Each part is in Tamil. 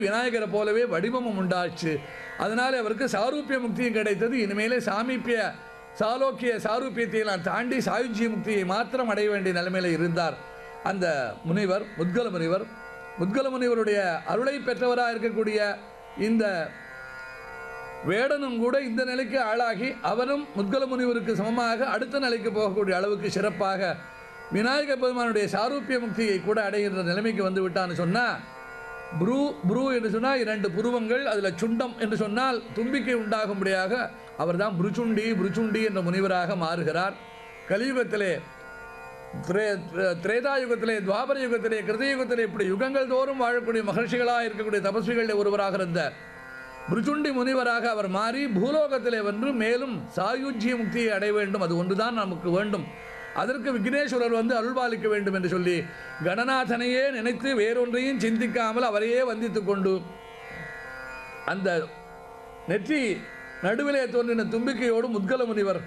விநாயகரை போலவே வடிவமும் உண்டாச்சு அதனால அவருக்கு சாரூபிய முக்தியும் கிடைத்தது இனிமேலே சாமீபிய சாலோக்கிய சாரூபியத்தை எல்லாம் தாண்டி சாயுஜ்ய முக்தியை மாத்திரம் அடைய வேண்டிய நிலைமையில இருந்தார் அந்த முனிவர் முத்கல முனிவர் முத்கல முனிவருடைய அருளை பெற்றவராக இருக்கக்கூடிய இந்த வேடனும் கூட இந்த நிலைக்கு ஆளாகி அவரும் முத்கல முனிவருக்கு சமமாக அடுத்த நிலைக்கு போகக்கூடிய அளவுக்கு சிறப்பாக விநாயக பெருமானுடைய சாரூபிய முக்தியை கூட அடைகின்ற நிலைமைக்கு வந்து விட்டான்னு சொன்னால் ப்ரூ ப்ரூ என்று சொன்னால் இரண்டு புருவங்கள் அதில் சுண்டம் என்று சொன்னால் தும்பிக்கை உண்டாகும்படியாக அவர்தான் புருச்சுண்டி புருச்சுண்டி என்ற முனிவராக மாறுகிறார் கலியுகத்திலே திரே திரேதா யுகத்திலே துவாபர யுகத்திலே கிருதயுகத்திலே இப்படி யுகங்கள் தோறும் வாழக்கூடிய மகர்ஷிகளாக இருக்கக்கூடிய தபஸ்விகளில் ஒருவராக இருந்த பிருச்சுண்டி முனிவராக அவர் மாறி பூலோகத்திலே வென்று மேலும் சாயுஜ்ய முக்தியை அடைய வேண்டும் அது ஒன்றுதான் நமக்கு வேண்டும் அதற்கு விக்னேஸ்வரர் வந்து அருள்பாலிக்க வேண்டும் என்று சொல்லி கணநாதனையே நினைத்து வேறொன்றையும் சிந்திக்காமல் அவரையே வந்தித்துக் கொண்டு அந்த நெற்றி நடுவிலே தோன்றின தும்பிக்கையோடு முத்கல முனிவர்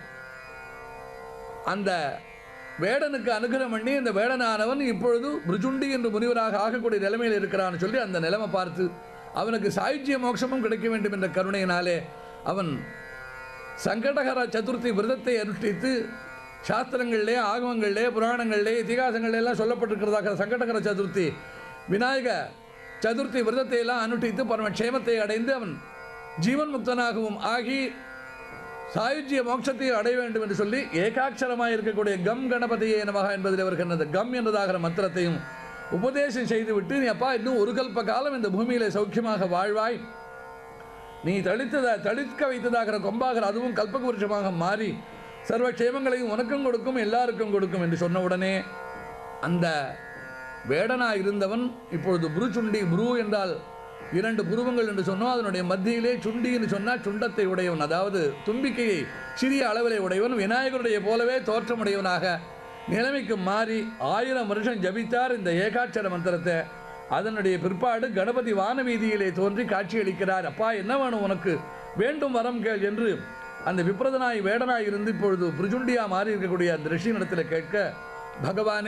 அந்த வேடனுக்கு அனுகிரகம் பண்ணி இந்த வேடனானவன் இப்பொழுது பிருஜுண்டி என்று முனிவராக ஆகக்கூடிய நிலைமையில் இருக்கிறான்னு சொல்லி அந்த நிலைமை பார்த்து அவனுக்கு சாயுஜ்ய மோட்சமும் கிடைக்க வேண்டும் என்ற கருணையினாலே அவன் சங்கடகர சதுர்த்தி விரதத்தை அனுஷ்டித்து சாஸ்திரங்களிலே ஆகமங்களிலே புராணங்களிலே இதிகாசங்களிலே எல்லாம் சொல்லப்பட்டிருக்கிறதாக சங்கடகர சதுர்த்தி விநாயக சதுர்த்தி விரதத்தை எல்லாம் அனுஷ்டித்து பரமக்ஷேமத்தை அடைந்து அவன் ஜீவன் முக்தனாகவும் ஆகி சாயுஜ்ய மோட்சத்தை அடைய வேண்டும் என்று சொல்லி ஏகாட்சரமாக இருக்கக்கூடிய கம் கணபதியே நமகா என்பதில் வருகின்றது கம் என்றதாகிற மந்திரத்தையும் உபதேசம் செய்துவிட்டு நீ அப்பா இன்னும் ஒரு கல்ப காலம் இந்த பூமியிலே சௌக்கியமாக வாழ்வாய் நீ தளித்தத தளிர்க்க வைத்ததாகிற கொம்பாகிற அதுவும் கல்பக விருட்சமாக மாறி சர்வ க்ஷேமங்களையும் உனக்கும் கொடுக்கும் எல்லாருக்கும் கொடுக்கும் என்று சொன்ன உடனே அந்த வேடனாக இருந்தவன் இப்பொழுது புரு சுண்டி புரு என்றால் இரண்டு புருவங்கள் என்று சொன்னோம் அதனுடைய மத்தியிலே சுண்டி என்று சொன்னால் சுண்டத்தை உடையவன் அதாவது தும்பிக்கையை சிறிய அளவிலே உடையவன் விநாயகருடைய போலவே தோற்றமுடையவனாக நிலைமைக்கு மாறி ஆயிரம் வருஷம் ஜபித்தார் இந்த ஏகாட்சர மந்திரத்தை அதனுடைய பிற்பாடு கணபதி வானவீதியிலே தோன்றி காட்சியளிக்கிறார் அப்பா என்ன வேணும் உனக்கு வேண்டும் வரம் கேள் என்று அந்த விப்ரதனாய் வேடனாய் இருந்து இப்பொழுது பிரிஜுண்டியா மாறி இருக்கக்கூடிய அந்த ரிஷியினிடத்தில் கேட்க பகவானே